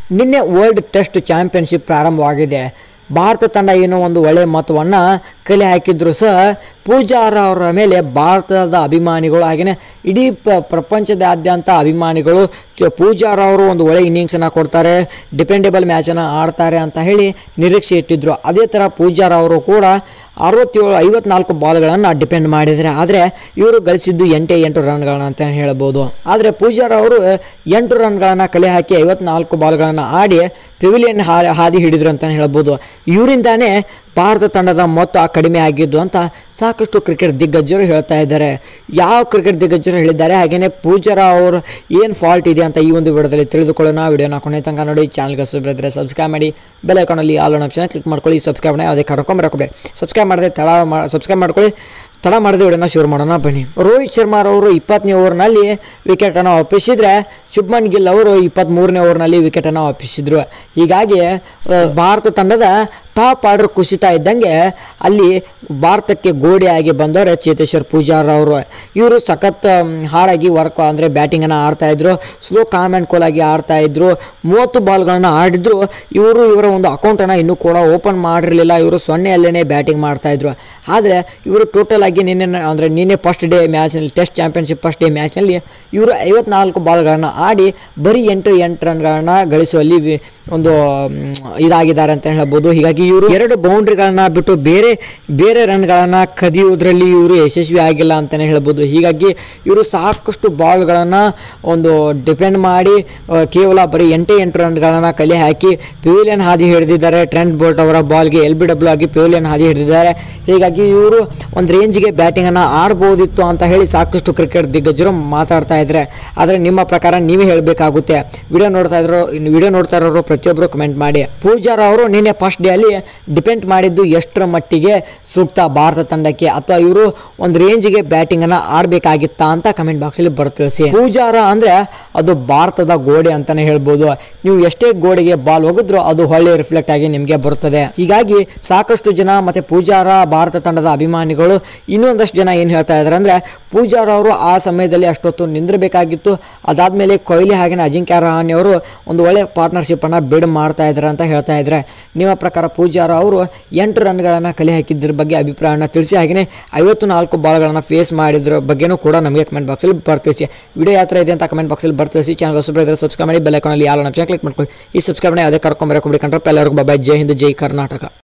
ನಿನ್ನೆ world test championship ಪ್ರಾರಂಭವಾಗಿದೆ ಭಾರತ ತಂಡ ಏನೋ ಒಂದು ಒಳ್ಳೆಯ ಮೊತ್ತವನ್ನು ಕಲೆ ಹಾಕಿದ್ರು ಸಹ ಪೂಜಾರ ಅವರ ಮೇಲೆ ಭಾರತದ ಅಭಿಮಾನಿಗಳು ಹಾಗೆಯೇ ಇಡೀ ಪ ಪ್ರಪಂಚದಾದ್ಯಂತ ಅಭಿಮಾನಿಗಳು ಚ- ಪೂಜಾರ ಅವರು ಒಂದು ಒಳ್ಳೆ ಇನ್ನಿಂಗ್ಸನ್ನು ಕೊಡ್ತಾರೆ ಡಿಪೆಂಡೆಬಲ್ ಮ್ಯಾಚನ್ನು ಆಡ್ತಾರೆ ಅಂತ ಹೇಳಿ ನಿರೀಕ್ಷೆ ಇಟ್ಟಿದ್ರು ಅದೇ ಥರ ಪೂಜಾರ ಅವರು ಕೂಡ ಅರವತ್ತೇಳು ಐವತ್ನಾಲ್ಕು ಬಾಲ್ಗಳನ್ನು ಡಿಪೆಂಡ್ ಮಾಡಿದರೆ ಆದರೆ ಇವರು ಗಳಿಸಿದ್ದು ಎಂಟೇ ಎಂಟು ರನ್ಗಳನ್ನ ಅಂತ ಹೇಳ್ಬೋದು ಆದರೆ ಪೂಜಾರ ಅವರು ಎಂಟು ರನ್ಗಳನ್ನು ಕಲೆ ಹಾಕಿ ಐವತ್ನಾಲ್ಕು ಬಾಲ್ಗಳನ್ನು ಆಡಿ ಪೆವಿಲಿಯನ್ ಹಾ- ಹಾದಿ ಹಿಡಿದ್ರು ಅಂತಲೇ ಹೇಳ್ಬೋದು ಇವರಿಂದಾನೇ ಭಾರತ ತಂಡದ ಮೊತ್ತ ಕಡಿಮೆ ಆಗಿದ್ದು ಅಂತ ಸಾಕಷ್ಟು ಕ್ರಿಕೆಟ್ ದಿಗ್ಗಜರು ಹೇಳ್ತಾ ಇದ್ದಾರೆ ಯಾವ ಕ್ರಿಕೆಟ್ ದಿಗ್ಗಜರು ಹೇಳಿದ್ದಾರೆ ಹಾಗೆಯೇ ಪೂಜಾರ ಅವರು ಏನು ಫಾಲ್ಟ್ ಇದೆ ಅಂತ ಈ ಒಂದು ವಿಡಿಯೋದಲ್ಲಿ ತಿಳಿದುಕೊಳ್ಳೋಣ ವಿಡಿಯೋನ ಕೊನೆ ತನಕ ನೋಡಿ ಚಾನಲ್ಗೆ ಸುಬ್ರಿದ್ರೆ ಸಬ್ಸ್ಕ್ರೈಬ್ ಮಾಡಿ ಬೆಲ್ ಐಕಾನಲ್ಲಿ ಆಲ್ ಆಪ್ಷನ್ ಕ್ಲಿಕ್ ಮಾಡ್ಕೊಳ್ಳಿ ಸಬ್ಸ್ಕ್ರೈಬ್ ಯಾವುದೇ ಕಾರಣಕ್ಕೂ ಮರಕೊಬೇಡಿ ಸಬ್ಸ್ಕ್ರೈಬ್ ಮಾಡದೆ ತಡ ಮಾ ಸಬ್ಸ್ಕ್ರೈಬ್ ಮಾಡ್ಕೊಳ್ಳಿ ತಡ ಮಾಡದೆ ವಿಡಿಯೋನ ಶುರು ಮಾಡೋಣ ಬನ್ನಿ ರೋಹಿತ್ ಶರ್ಮಾ ಅವರು ಇಪ್ಪತ್ತನೇ ಓವರ್ನಲ್ಲಿ ವಿಕೆಟನ್ನು ಒಪ್ಪಿಸಿದ್ರೆ ಶುಭ್ಮನ್ ಗಿಲ್ ಅವರು ಇಪ್ಪತ್ತ್ಮೂರನೇ ಓವರ್ನಲ್ಲಿ ವಿಕೆಟನ್ನು ಒಪ್ಪಿಸಿದ್ರು ಹೀಗಾಗಿ ಆ, ಭಾರತ ತಂಡದ ಟಾಪ್ ಆರ್ಡರ್ ಕುಸಿತಾ ಇದ್ದಂಗೆ ಅಲ್ಲಿ ಭಾರತಕ್ಕೆ ಗೋಡೆಯಾಗಿ ಬಂದವರು ಚೇತೇಶ್ವರ್ ಪೂಜಾರ್ ಅವರು ಇವರು ಸಖತ್ ಮ್, ಹಾಡಾಗಿ ವರ್ಕ್ ಅಂದರೆ ಬ್ಯಾಟಿಂಗನ್ನು ಆಡ್ತಾ ಇದ್ರು ಸ್ಲೋ ಕಾಮ್ ಆ್ಯಂಡ್ ಕೂಲ್ ಆಗಿ ಆಡ್ತಾ ಇದ್ರು ಮೂವತ್ತು ಬಾಲ್ಗಳನ್ನು ಆಡಿದ್ರು ಇವರು ಇವರ ಒಂದು ಅಕೌಂಟನ್ನು ಇನ್ನೂ ಕೂಡ ಓಪನ್ ಮಾಡಿರಲಿಲ್ಲ ಇವರು ಸೊನ್ನೆಯಲ್ಲೇ ಬ್ಯಾಟಿಂಗ್ ಮಾಡ್ತಾ ಇದ್ರು ಆದರೆ ಇವರು ಟೋಟಲ್ ಆಗಿ ನಿನ್ನೆ ಅಂದರೆ ನಿನ್ನೆ ಫಸ್ಟ್ ಡೇ ಮ್ಯಾಚ್ನಲ್ಲಿ ಟೆಸ್ಟ್ ಚಾಂಪಿಯನ್ಶಿಪ್ ಫಸ್ಟ್ ಡೇ ಮ್ಯಾಚ್ನಲ್ಲಿ ಇವರು ಐವತ್ನಾಲ್ಕು ಬಾಲ್ಗಳನ್ನು ಆಡಿ ಬರೀ ಎಂಟು ಎಂಟು ರನ್ಗಳನ್ನು ಗಳಿಸುವಲ್ಲಿ ವಿ- ಒಂದು ಮ್, ಇದಾಗಿದ್ದಾರೆ ಅಂತ ಹೇಳ್ಬೋದು ಹೀಗಾಗಿ ಇವರು ಎರಡು ಬೌಂಡ್ರಿಗಳನ್ನ ಬಿಟ್ಟು ಬೇರೆ ಬೇರೆ ರನ್ಗಳನ್ನು ಕದಿಯುವುದರಲ್ಲಿ ಇವರು ಯಶಸ್ವಿ ಆಗಿಲ್ಲ ಅಂತಲೇ ಹೇಳ್ಬೋದು ಹೀಗಾಗಿ ಇವರು ಸಾಕಷ್ಟು ಬಾಲ್ಗಳನ್ನು ಒಂದು ಡಿಪೆಂಡ್ ಮಾಡಿ ಆ, ಕೇವಲ ಬರೀ ಎಂಟೇ ಎಂಟು ರನ್ಗಳನ್ನು ಕಲೆ ಹಾಕಿ ಪೆವಿಲಿಯನ್ ಹಾದಿ ಹಿಡಿದಿದ್ದಾರೆ ಟ್ರೆಂಟ್ ಬೋಲ್ಟ್ ಅವರ ಬಾಲ್ಗೆ ಎಲ್ ಬಿ ಡಬ್ಲ್ಯೂ ಆಗಿ ಪೆವಿಲಿಯನ್ ಹಾದಿ ಹಿಡಿದಿದ್ದಾರೆ ಹೀಗಾಗಿ ಇವರು ಒಂದು ರೇಂಜ್ಗೆ ಬ್ಯಾಟಿಂಗನ್ನು ಆಡ್ಬೋದಿತ್ತು ಅಂತ ಹೇಳಿ ಸಾಕಷ್ಟು ಕ್ರಿಕೆಟ್ ದಿಗ್ಗಜರು ಮಾತಾಡ್ತಾ ಇದ್ದಾರೆ ಆದರೆ ನಿಮ್ಮ ಪ್ರಕಾರ ನೀವೇ ಹೇಳಬೇಕಾಗುತ್ತೆ ವಿಡಿಯೋ ನೋಡ್ತಾ ಇದ್ರು ವಿಡಿಯೋ ನೋಡ್ತಾ ಇರೋರು ಪ್ರತಿಯೊಬ್ಬರು ಕಮೆಂಟ್ ಮಾಡಿ ಪೂಜಾರ ಅವರು ನಿನ್ನೆ ಫಸ್ಟ್ ಡೇ ಅಲ್ಲಿ ಡಿಪೆಂಡ್ ಮಾಡಿದ್ದು ಎಷ್ಟರ ಮಟ್ಟಿಗೆ ಸೂಕ್ತ ಭಾರತ ತಂಡಕ್ಕೆ ಅಥವಾ ಇವರು ಒಂದು ರೇಂಜ್ಗೆ ಬ್ಯಾಟಿಂಗನ್ನು ಆಡಬೇಕಾಗಿತ್ತಾ ಅಂತ ಕಮೆಂಟ್ ಬಾಕ್ಸಲ್ಲಿ ಬರ್ ತಿಳಿಸಿ ಪೂಜಾರ ಅಂದರೆ ಅದು ಭಾರತದ ಗೋಡೆ ಅಂತಾನೆ ಹೇಳ್ಬೋದು ನೀವು ಎಷ್ಟೇ ಗೋಡೆಗೆ ಬಾಲ್ ಹೋಗಿದ್ರು ಅದು ಹೊಳ್ಳಿ ರಿಫ್ಲೆಕ್ಟ್ ಆಗಿ ನಿಮಗೆ ಬರುತ್ತದೆ ಹೀಗಾಗಿ ಸಾಕಷ್ಟು ಜನ ಮತ್ತೆ ಪೂಜಾರ ಭಾರತ ತಂಡದ ಅಭಿಮಾನಿಗಳು ಇನ್ನೊಂದಷ್ಟು ಜನ ಏನು ಹೇಳ್ತಾ ಇದ್ದಾರೆ ಅಂದರೆ ಪೂಜಾರ ಅವರು ಆ ಸಮಯದಲ್ಲಿ ಅಷ್ಟೊತ್ತು ನಿಂದಿರಬೇಕಾಗಿತ್ತು ಅದಾದಮೇಲೆ ಕೊಹ್ಲಿ ಹಾಗೆಯೇ ಅಜಿಂಕ್ಯ ರಹಾನೆ ಅವರು ಒಂದು ಒಳ್ಳೆ ಪಾರ್ಟ್ನರ್ಶಿಪ್ಪನ್ನು ಬಿಡ್ ಮಾಡ್ತಾ ಇದ್ದಾರೆ ಅಂತ ಹೇಳ್ತಾ ಇದ್ದಾರೆ ನಿಮ್ಮ ಪ್ರಕಾರ ಪೂಜಾರ ಅವರು ಎಂಟು ರನ್ಗಳನ್ನು ಕಲೆ ಹಾಕಿದ್ರ ಬಗ್ಗೆ ಅಭಿಪ್ರಾಯನ ತಿಳಿಸಿ ಹಾಗೆಯೇ ಐವತ್ತು ನಾಲ್ಕು ಬಾಲ್ಗಳನ್ನು ಫೇಸ್ ಮಾಡಿದ್ರ ಬಗ್ಗೆನೂ ಕೂಡ ನಮಗೆ ಕಮೆಂಟ್ ಬಾಕ್ಸಲ್ಲಿ ಬರ್ತಿಸಿ ವಿಡಿಯೋ ಯಾವ ಥರ ಇದೆ ಅಂತ ಕಮೆಂಟ್ ಬಾಕ್ಸಲ್ಲಿ ಬರ್ತಿಸಿ ಚಾನಲ್ ಹೊಸಬ್ರು ಇದ್ದರೆ ಸಬ್ಸ್ಕ್ರೈಬ್ ಮಾಡಿ ಬೆಲ್ ಐಕಾನಲ್ಲಿ ಯಾರು ಆಪ್ಷನ್ ಕ್ಲಿಕ್ ಮಾಡ್ಕೊಳ್ಳಿ ಈ ಸಬ್ಸ್ಕ್ರೈಬ್ನ ಯಾವುದೇ ಕರ್ಕೊಂಬರಕ್ಕೆ ಬಿಡಿ ಕಂಡ್ರೆ ಎಲ್ಲರಿಗೂ ಬಾಯ್ ಜೈ ಹಿಂದ್ ಜೈ ಕರ್ನಾಟಕ